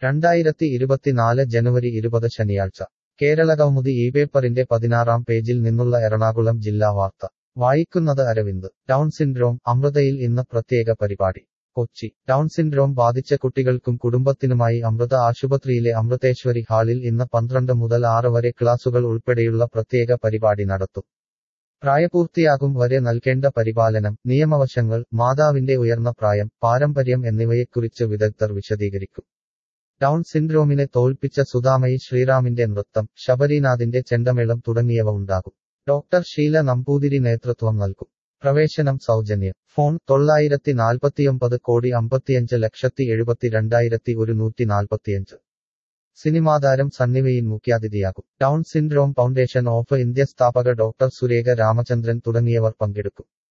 രണ്ടായിരത്തി ഇരുപത്തിനാല് ജനുവരി ഇരുപത് ശനിയാഴ്ച കേരളകൗമുദി ഈ പേപ്പറിന്റെ പതിനാറാം പേജിൽ നിന്നുള്ള എറണാകുളം ജില്ലാ വാർത്ത വായിക്കുന്നത് അരവിന്ദ് ഡൗൺ സിൻഡ്രോം അമൃതയിൽ ഇന്ന് പ്രത്യേക പരിപാടി കൊച്ചി ഡൗൺ സിൻഡ്രോം ബാധിച്ച കുട്ടികൾക്കും കുടുംബത്തിനുമായി അമൃത ആശുപത്രിയിലെ അമൃതേശ്വരി ഹാളിൽ ഇന്ന് പന്ത്രണ്ട് മുതൽ ആറ് വരെ ക്ലാസുകൾ ഉൾപ്പെടെയുള്ള പ്രത്യേക പരിപാടി നടത്തും പ്രായപൂർത്തിയാകും വരെ നൽകേണ്ട പരിപാലനം നിയമവശങ്ങൾ മാതാവിന്റെ ഉയർന്ന പ്രായം പാരമ്പര്യം എന്നിവയെക്കുറിച്ച് വിദഗ്ധർ വിശദീകരിക്കും ഡൗൺ സിൻഡ്രോമിനെ തോൽപ്പിച്ച സുധാമയി ശ്രീറാമിന്റെ നൃത്തം ശബരിനാഥിന്റെ ചെണ്ടമേളം തുടങ്ങിയവ ഉണ്ടാകും ഡോക്ടർ ഷീല നമ്പൂതിരി നേതൃത്വം നൽകും പ്രവേശനം സൗജന്യം ഫോൺ തൊള്ളായിരത്തി നാൽപ്പത്തിയൊമ്പത് കോടി അമ്പത്തിയഞ്ച് ലക്ഷത്തി എഴുപത്തി രണ്ടായിരത്തി ഒരുന്നൂറ്റി നാൽപ്പത്തിയഞ്ച് സിനിമാതാരം സണ്ണിവെയിൻ മുഖ്യാതിഥിയാകും down syndrome foundation of India സ്ഥാപക ഡോക്ടർ സുരേഖ രാമചന്ദ്രൻ തുടങ്ങിയവർ പങ്കെടുക്കും